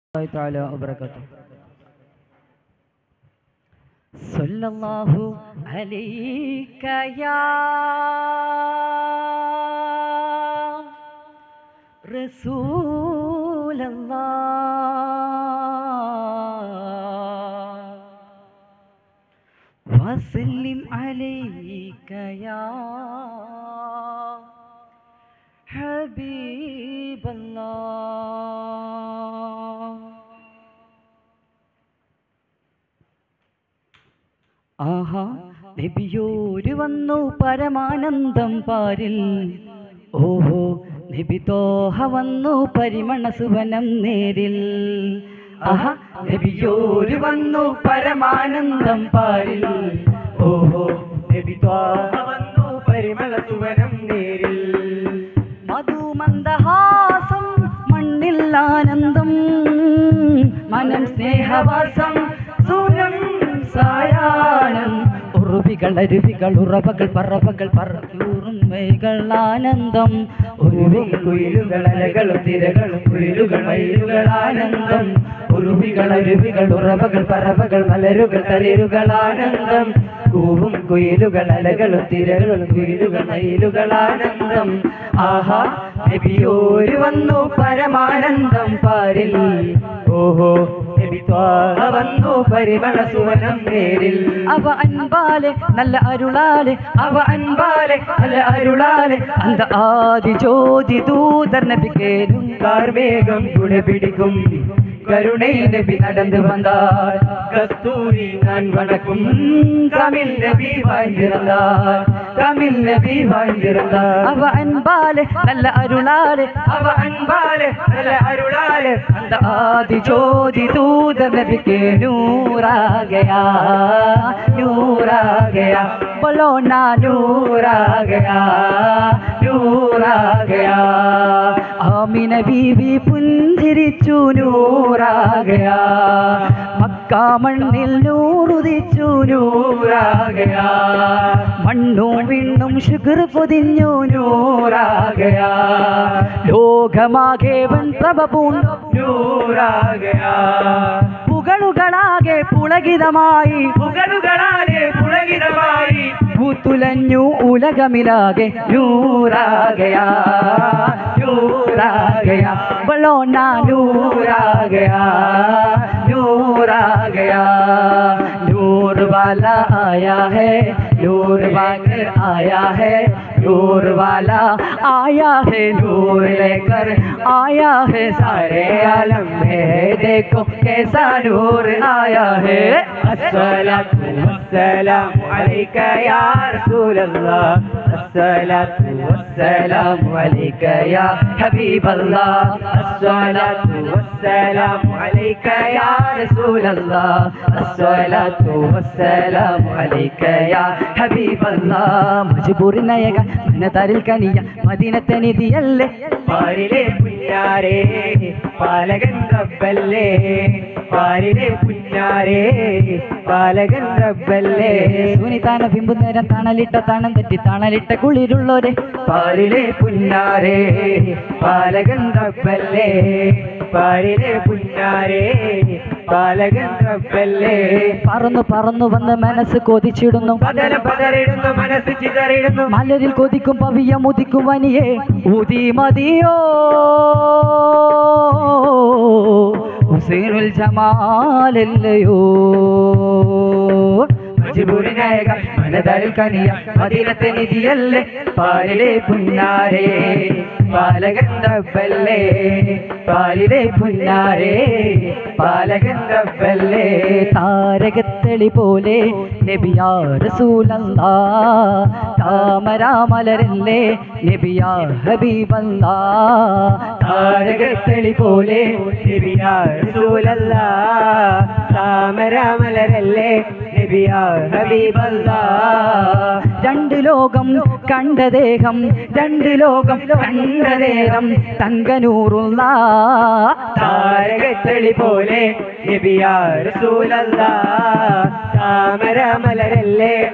الله تعالى وبركاته صلى الله عليك يا رسول الله وسلم عليك يا حبيب الله ആഹാ നബിയോര് വന്നു പരമാനന്ദം പാരിൽ ഓഹോ നബി തോഹ വന്നു പരിമണ സുവനം നേരിൽ ആഹാ നബിയോര് വന്നു പരമാനന്ദം പാരിൽ ഓഹോ നബി തോഹ വന്നു പരിമള സുവനം നേരിൽ മധുമന്ദഹാസം മണ്ണിൽ ആനന്ദം മനം സ്നേഹവാസം സൂനം സായാഹ്നം ഉറുവികൾ അരുവികൾ ഉറവകൾ പറവകൾ പറയൂറും വൈകൾ ആനന്ദം ഉരുവികൾ കുയിലുകൾ അലകളും തിരകളും കുയിലുകൾ മയിലുകൾ ആനന്ദം ഉരുവികൾ അരുവികൾ ഉറവകൾ പറവകൾ മലരുകൾ തളിരുകൾ ആനന്ദം കൂവും കുയിലുകൾ അലകളും തിരകളും കുയിലുകൾ മയിലുകൾ ആനന്ദം ആഹാ നബിയോര് വന്നു പരമാനന്ദം പാരിൽ ഓഹോ നബി ത്വാഹ വന്നു പരിമള സുവനം നേരിൽ അവ അൻപാലെ നല്ല അരുളാലെ അവ അൻപാലെ നല്ല അരുളാലെ അന്ത ആദി ജ്യോതി ദൂതർ നബിക്കേരും കാർമേഘം കുട പിടിക്കും கருணை நபி நடந்து வந்தார் கஸ்தூரி நான் வணக்கும் தமிழ் நபி வாழ்ந்திருந்தார் தமிழ் நபி வாழ்ந்திருந்தார் அவ அன்பாலே நல்ல அருளாலே அவ அன்பாலே நல்ல அருளாலே அந்த ஆதி ஜோதி தூத நபிக்கு நூறா गया नूरा गया बोलो ना नूरा गया नूरा गया ആമിന ബീവി പുഞ്ചിരിച്ചു നൂറാകയാ മക്കാ മണ്ണിൽ നൂറുദിച്ചു നൂറാകയാ മണ്ണും വിണ്ണും ശുഗർ പൊതിഞ്ഞു നൂറാകയാ ലോകമാകെ വൻ പ്രഭ പൂണ്ടു നൂറാകയാ പുകളുകളാകെ പുളകിതമായി പുകളുകളാകെ പുളകിതമായി പൂത്തുലഞ്ഞു ഉലകമിലാകെ നൂറാകയാ നൂറാകയാ ബളോന നൂറാകയാ നൂറാകയാ नूर वाला आया है नूर वाकर आया है नूर वाला आया है नूर लेकर आया है सारे आलम में देखो कैसा नूर आया है अस्सलातु वस्सलामु अलैका या रसूल अल्लाह अस्सलातु वस्सलामु अलैका या हबीब अल्लाह अस्सलातु वस्सलामु अलैका या रसूल अल्लाह अस्सलातु वस्सलामु अलैका या ഹബീബ് മജ്ബൂർ നയക മനതാരിൽ കനിയ മദീനത്തെ നിധിയല്ലേ പാരിലെ പുന്നാരേ പാലകൻ റബ്ബല്ലേ പാരിലെ പുന്നാരേ പാലകൻ റബ്ബല്ലേ സുനിതാന ബിംബുന്നേരം തണലിട്ട തണം തെറ്റി തണലിട്ട കുളിരുള്ളോരെ പാരിലെ പുന്നാരേ പാലകൻ റബ്ബല്ലേ പാരിലെ പുന്നാരേ പാലകൻ റബ്ബല്ലേ പറന്നു പറന്നു വന്ന് മനസ്സ് കൊതിച്ചിടുന്നു പതര പതറിടുന്നു മനസ്സ് ചിതറിടുന്നു മലരിൽ കൊതിക്കും പവിയ മുതിക്കും വനിയെ ഊതി മതിയോ ഹുസൈനുൽ ജമാലല്ലയോ മജ്ബൂരിനായക മനതാരിൽ കനിയ മദീനത്തെ നിധിയല്ലേ പാലിലെ പുന്നാരേ പാലകൻ റബ്ബല്ലേ പാലിലെ പുന്നാരേ പാലകൻ റബ്ബല്ലേ താരകത്തെളി പോലെ നബിയാ റസൂലല്ലാ താമരാമലരല്ലേ നബിയാ ഹബീബല്ലാ താരകത്തെളി പോലെ നബിയാ റസൂലല്ലാ താമരാമലരല്ലേ നബിയാ ഹബീബല്ലാ രണ്ട് ലോകം കണ്ട ദേഹം രണ്ട് ലോകം കണ്ട നേരം തങ്കനൂറുള്ള താരകത്തെളി പോലെ നബിയാ റസൂലല്ലാ താമരാമലരല്ലേ നബി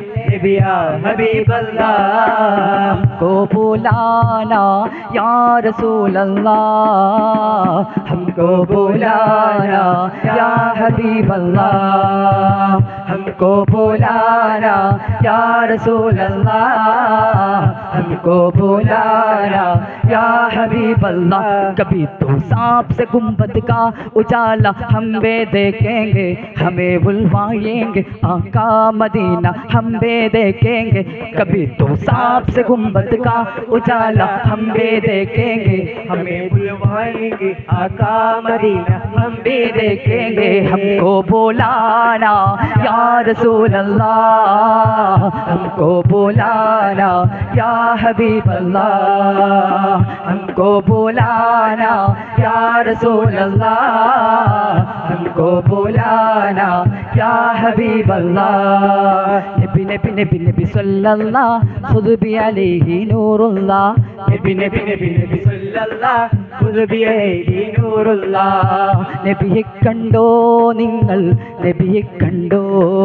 नबी या हबीब अल्लाह हमको बुलाना या रसूल अल्लाह हमको बुलाना या हबीब अल्लाह हमको बुलाना या रसूल अल्लाह हमको बुलाना या हबीब अल्लाह कभी तो सांप से गुम्बद का उजाला हम वे देखेंगे हमें बुलवाएंगे आका मदीना हम वे देखेंगे कभी तो सांप से गुम्बद का उजाला हम वे देखेंगे हमें बुलवाएंगे आका मदीना हम भी भी देखेंगे हमको बुलाना या रसूल अल्लाह हमको बुलाना या हबीब अल्लाह हमको बुलाना या रसूल अल्लाह हमको बुलाना या हबीब अल्लाह नबी नबी नबी नबी सल्लल्लाह खुद भी अलैहि नूरुल्लाह नबी नबी नबी नबी सल्लल्लाह खुद भी अलैहि नूरुल्लाह നബിയെ കണ്ടോ നിങ്ങൾ നബിയെ കണ്ടോ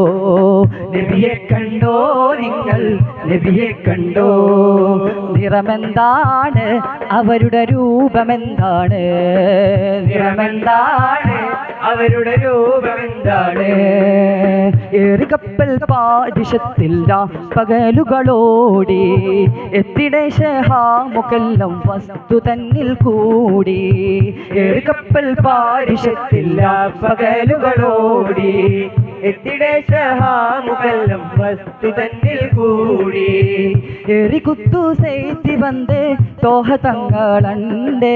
നബിയെ കണ്ടോ നിങ്ങൾ നബിയെ കണ്ടോ നിറമെന്താണ് അവരുടെ രൂപമെന്താണ് നിറമെന്താണ് അവരുടെ രൂപം എന്താണ് ഏറുകപ്പൽ പാരിഷത്തില്ല പകലുകളോടി എത്തിടെ ഷഹാമുക്കെല്ലാം വസ്തു തന്നിൽ കൂടി ഏറുകപ്പൽ പാരിഷത്തില്ല പകലുകളോടി എത്തിടെ ഷഹാമുഖല്ലം വസ്തു തന്നിൽ കൂടി എറികുത്തു സേത്തി വന്ന് തോഹ തങ്ങളുണ്ട്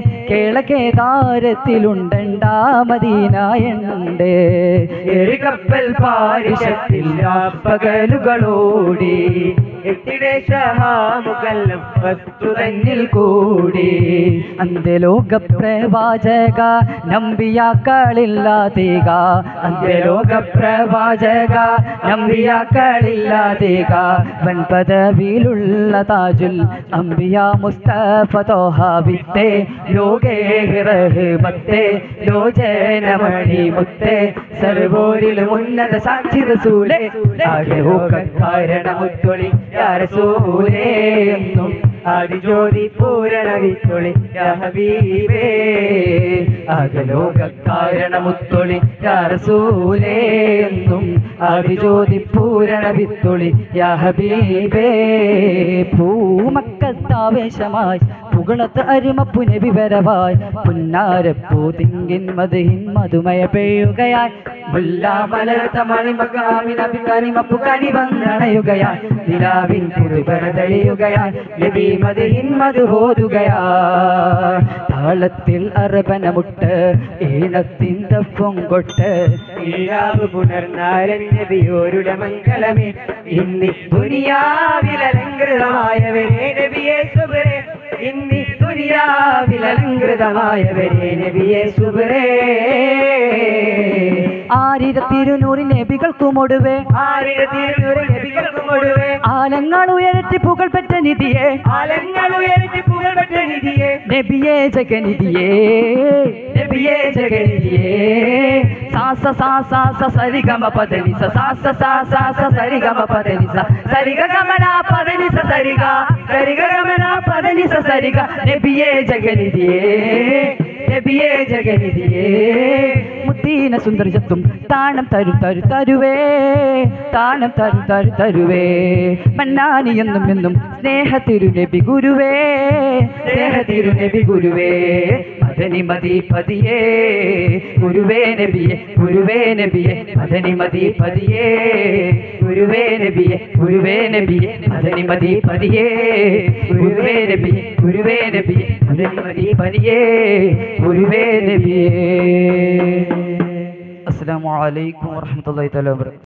കേളകേതാരത്തിലുണ്ടണ്ടാ മദീനായുണ്ട് എറികപ്പൽ പാരിഷത്തില്ല പകലുകളോടി എത്തിടെ ഷഹാമുഖല്ലം വസ്തു തന്നിൽ കൂടി അന്ത്യലോക പ്രവാചക നമ്പിയാക്കളില്ലാതേക അന്ത്യലോക പ്രവാചക നമ്പിയാക്കളില്ലാതേക വൻ പദവിയിലുള്ള താജുൽ അംബിയ മുസ്തഫ തോഹ വിത്തെ ലോകേ റഹ്മത്തെ ലോചനമണി മുത്തെ സർവോരിലും ഉന്നത സാക്ഷി റസൂലേ കാരണമുത്തൊളി യാരസൂലേ എന്നും ആദിജ്യോതി പൂരണ വിത്തൊളി യാ ഹബീബേ അകലോക കാരണമുത്തൊളി യാറസൂലേ എന്നും ആദിജ്യോതി പൂരണ വിത്തൊളി യാ ഹബീബേ പൂമക്കത്താവേശമായി പുകളത്ത് അരിമ പുനവിവരവായി പുന്നാരപ്പൂ തിങ്കിൻ മതിഹിൻ മധുമയ പെയ്യുകയായി മുല്ലാമലർത്ത മണിമകാമിനഭികരിമപ്പു കനി വന്നണയുകയായി നിലാവിൻ പുതുപര തെളിയുകയായി നബി മതിഹിൻ മധു ഹോതുകയായി താളത്തിൽ അറബനമുട്ട് ഈണത്തിൻ പൊങ്കൊട്ട് ഈരാവ് പുനർനാരൻ നബിയോരുടെ മംഗളമേ ഇന്നി ദുനിയാവിലലങ്കൃതമായവരെ നബിയെ സുബരേ ഇന്നി ദുനിയാവിലലങ്കൃതമായവരെ നബിയെ സുബരേ ആയിരത്തിരുന്നൂറ് നബികൾക്കുമൊടുവേ ആയിരത്തിരുന്നൂറ് നബികൾക്കും ഒടുവേ ആലങ്ങൾ ഉയരത്തി പുകൾ പെറ്റ നിധിയെ ആലങ്ങൾ ഉയർത്തി പുകൾപെട്ട നിധിയെ നബിയെ ജഗനിധിയേ നബിയെ ജഗനിധിയേ സാസ സാ സാ സ സരിഗമ പദനി സ സാസ സാ സാ സ സരിഗമ പദനി സ സരിഗ ഗമന പദനി സ സരിഗ സരിഗ ഗമന പദനി സ സരിഗ നബിയെ ജഗനിധിയേ നബിയെ ജഗനിധിയേ മുത്തീന സുന്ദരജത്തും താണം തരു തരു തരുവേ താനം തരു തരു തരുവേ മന്നാനി എന്നും എന്നും സ്നേഹ തിരുനബി ഗുരുവേ സ്നേഹ തിരുനബി ഗുരുവേ മദനി മതി പതിയേ ഗുരുവേ നബിയെ ഗുരുവേ നബിയെ മദനി മതി പതിയേ ഗുരുവേ നബിയെ ഗുരുവേ നബിയെ മദനി മതി പതിയേ ഗുരുവേ നബിയെ ഗുരുവേ നബിയെ മദനി മതി പതിയേ ഗുരുവേ നബിയേ അസ്സലാമു അലൈക്കും വറഹ്മത്തുള്ളാഹി തആല വബറകാതുഹു